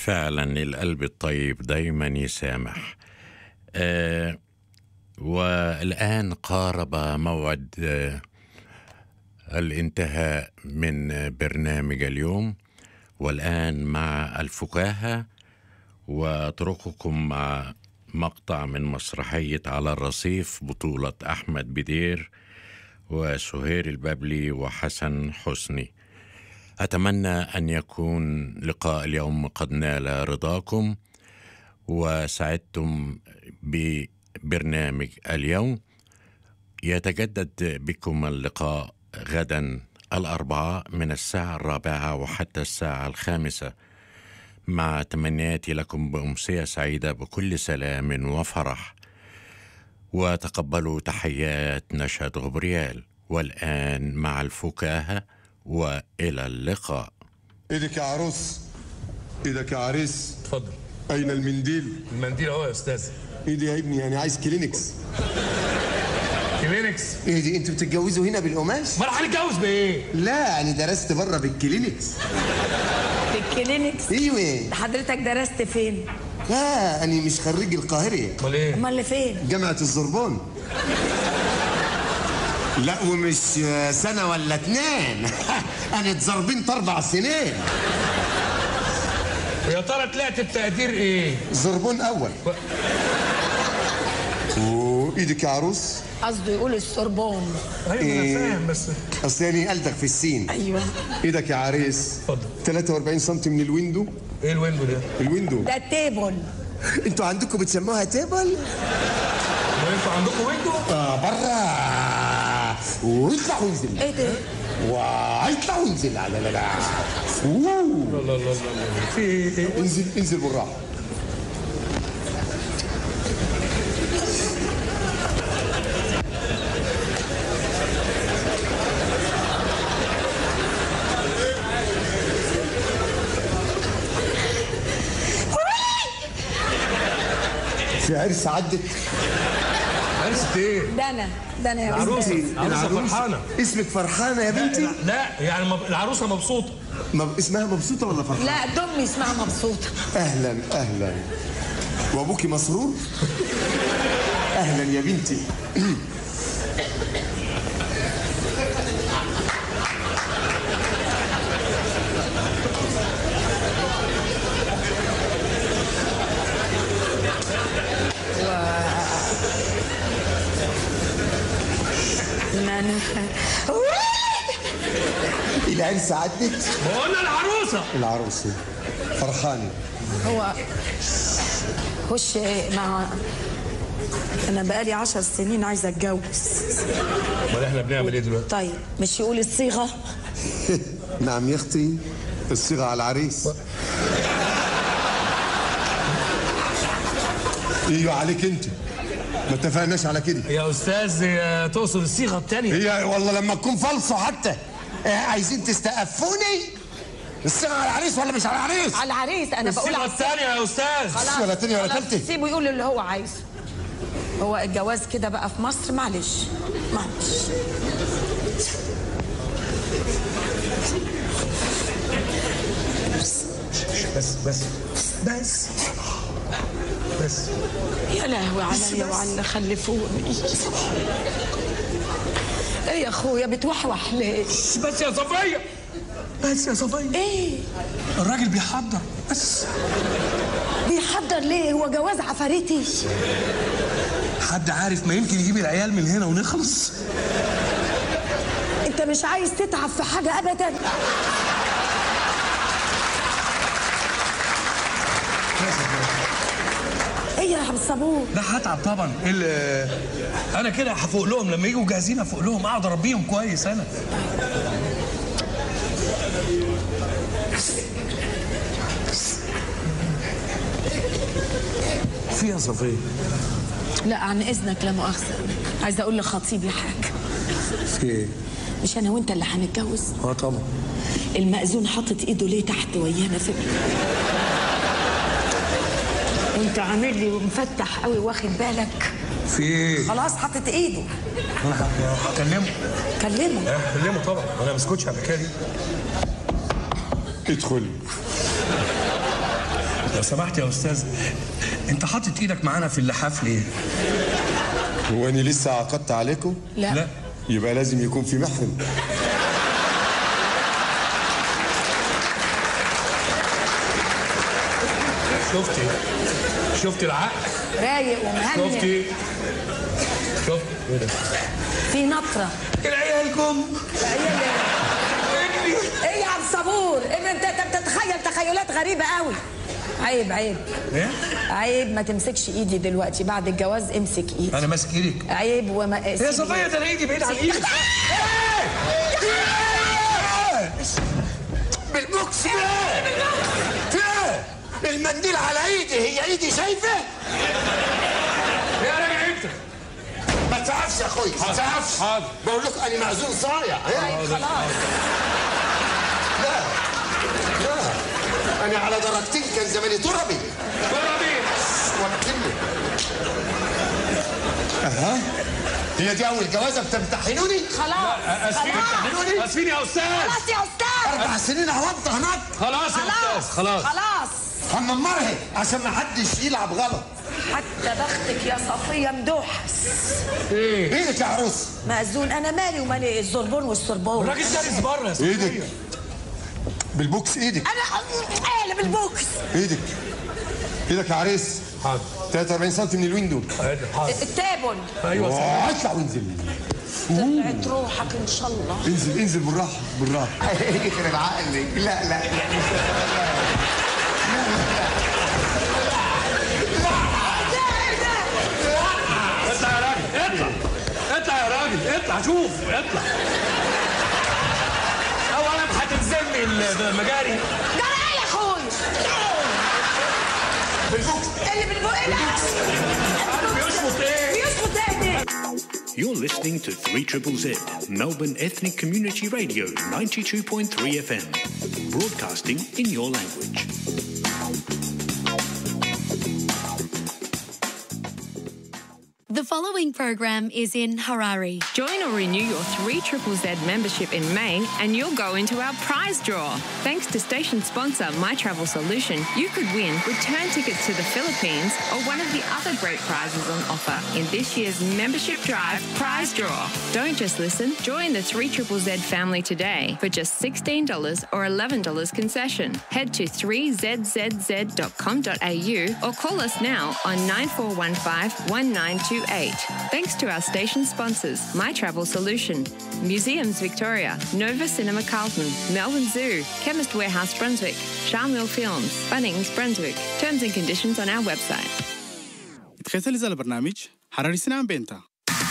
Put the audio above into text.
فعلا القلب الطيب دايما يسامح آه والآن قارب موعد آه الانتهاء من برنامج اليوم والآن مع الفكاهة وأترككم مع مقطع من مسرحية على الرصيف بطولة أحمد بدير وسهير البابلي وحسن حسني أتمنى أن يكون لقاء اليوم قد نال رضاكم وسعدتم ببرنامج اليوم يتجدد بكم اللقاء غدا الأربعاء من الساعة الرابعة وحتى الساعة الخامسة مع تمنياتي لكم بأمسية سعيدة بكل سلام وفرح وتقبلوا تحيات نشهد غبريال والآن مع الفكاهة وإلى اللقاء ايدك يا عروس ايدك يا عريس اتفضل اين المنديل المنديل اهو يا استاذ ايدي يا ابني يعني عايز كلينكس كلينكس ايه دي انتوا بتتجوزوا هنا بالقماش؟ ما راح نتجوز بايه؟ لا انا درست بره بالكلينكس في الكلينكس ايوه حضرتك درست فين؟ لا انا مش خريج القاهره امال ايه؟ امال اللي فين؟ جامعه الزربون لا ومش سنه ولا اتنين انا اتزربنت اربع سنين ويا ترى طلعت بتقدير ايه؟ زربون اول وايدك يا عروس قصده يقول السوربون ايوه انا إيه. فاهم بس اصل يعني قلدك في السين ايوه ايدك يا عريس اتفضل 43 سم من الويندو ايه الويندو ده؟ الويندو ده تيبل انتوا عندكم بتسموها تيبل هو انتوا عندكم ويندو؟ اه بره ويطلع وينزل ايه ده؟ ويطلع وينزل لا لا لا أوه. لا لا لا لا في ايه؟ انزل انزل بالراحه في عرس عدت عرست ايه؟ ده انا ده انا يا العروسه أستاذ. العروسه فرحانه اسمك فرحانه يا بنتي لا يعني مب- العروسه مبسوطه مب... اسمها مبسوطه ولا فرحانه لا دمي اسمها مبسوطه اهلا اهلا وابوكي مسرور اهلا يا بنتي ما انا العرس عدت ما قلنا العروسه العروسه فرحانه هو خش مع انا بقالي عشر سنين عايزه اتجوز امال احنا بنعمل ايه دلوقتي؟ طيب مش يقول الصيغه نعم يا اختي الصيغه على العريس ايوه عليك انت ما اتفقناش على كده يا استاذ آه، تقصد الصيغه الثانيه هي والله لما تكون فالصو حتى آه، عايزين تستقفوني الصيغه على العريس ولا مش على العريس على العريس انا بقول الصيغه على الثانيه يا استاذ خلاص ولا تاني ولا خلاص، تالتة. سيبه يقول اللي هو عايزه هو الجواز كده بقى في مصر معلش معلش بس بس بس بس يا لهوي عليا وعلى اللي خلفوني ايه يا اخويا بتوحوح ليه بس يا صفيه بس يا صفيه ايه الراجل بيحضر بس بيحضر ليه هو جواز عفاريتي حد عارف ما يمكن يجيب العيال من هنا ونخلص انت مش عايز تتعب في حاجه ابدا ايه يا عم صابون لا هتعب طبعا ال- انا كده هفوق لهم لما يجوا جاهزين هفوق لهم اقعد اربيهم كويس انا في يا صفيه لا عن اذنك لا مؤاخذه عايزه اقول لخطيبي حاجه في ايه؟ مش انا وانت اللي هنتجوز اه طبعا المأذون حاطط ايده ليه تحت ويانا في وانت عامل لي ومفتح قوي واخد بالك في ايه؟ خلاص حاطط ايده انا ه- هكلمه كلمه اه هكلمه طبعا انا ما اسكتش على الحكايه دي ادخل لو سمحت يا استاذ انت حاطط ايدك معانا في اللحاف ليه؟ هو أنا لسه عقدت عليكم لا, لا يبقى لازم يكون في محرم شفتي شفتي العقل رايق ومهني شفتي شفت ايه ده؟ في نطره العيالكم ايه يا عم صبور إيه انت انت بتتخيل تخيلات غريبه قوي عيب عيب ايه؟ عيب ما تمسكش ايدي دلوقتي بعد الجواز امسك ايدي انا ماسك ايدك عيب وما يا صفية ده انا ايدي بعيد عن ايدك بالبوكس في ايه؟ في ايه؟ المنديل على ايدي هي ايدي شايفه؟ يا راجل انت ما تزعفش يا اخوي ما تزعفش حاضر. بقول لكم انا معزول صايع إيه؟ خلاص لا لا انا على درجتين كان زماني تربي ترابي ولا كلمه اها هي دي اول جوازه بتمتحنوني خلاص اسفين خلاص اسفين يا استاذ خلاص يا استاذ اربع سنين هوضح هناك خلاص يا استاذ خلاص خلاص هنمرها عشان ما حدش يلعب غلط حتى بختك يا صفيه مدوحس ايدك يا عروس مأذون انا مالي ومالي الزربون والسربون الراجل دارس بره يا ايدك صفية بالبوكس ايدك انا قالب البوكس ايدك ايدك يا عريس حاضر 43 سم من الويندو حاضر التابون ايوه صح. آه، اطلع وانزل طلعت روحك ان شاء الله انزل انزل بالراحه بالراحه يخرب عقلك لا لا اطلع يا راجل اطلع اطلع يا راجل اطلع شوف اطلع اولا هتلزمني المجاري جرى ايه يا اخوي بالبوكس اللي بالبوكس اللي بيشفط ايه بيشفط ايه You're listening to 3 Triple Z, Melbourne Ethnic Community Radio 92.3 FM, broadcasting in your language. The following program is in Harari. Join or renew your 3 Triple Z membership in May and you'll go into our prize draw. Thanks to station sponsor My Travel Solution, you could win return tickets to the Philippines or one of the other great prizes on offer in this year's membership drive prize draw. Don't just listen, join the 3 Triple Z family today for just $16 or $11 concession. Head to 3zzz.com.au or call us now on 9415 1928. Thanks to our station sponsors, My Travel Solution, Museums Victoria, Nova Cinema Carlton, Melbourne Zoo, Chemist Warehouse Brunswick, Charmel Films, Bunnings Brunswick. Terms and conditions on our website. تخيل لزال البرنامج حراري سنان بينتا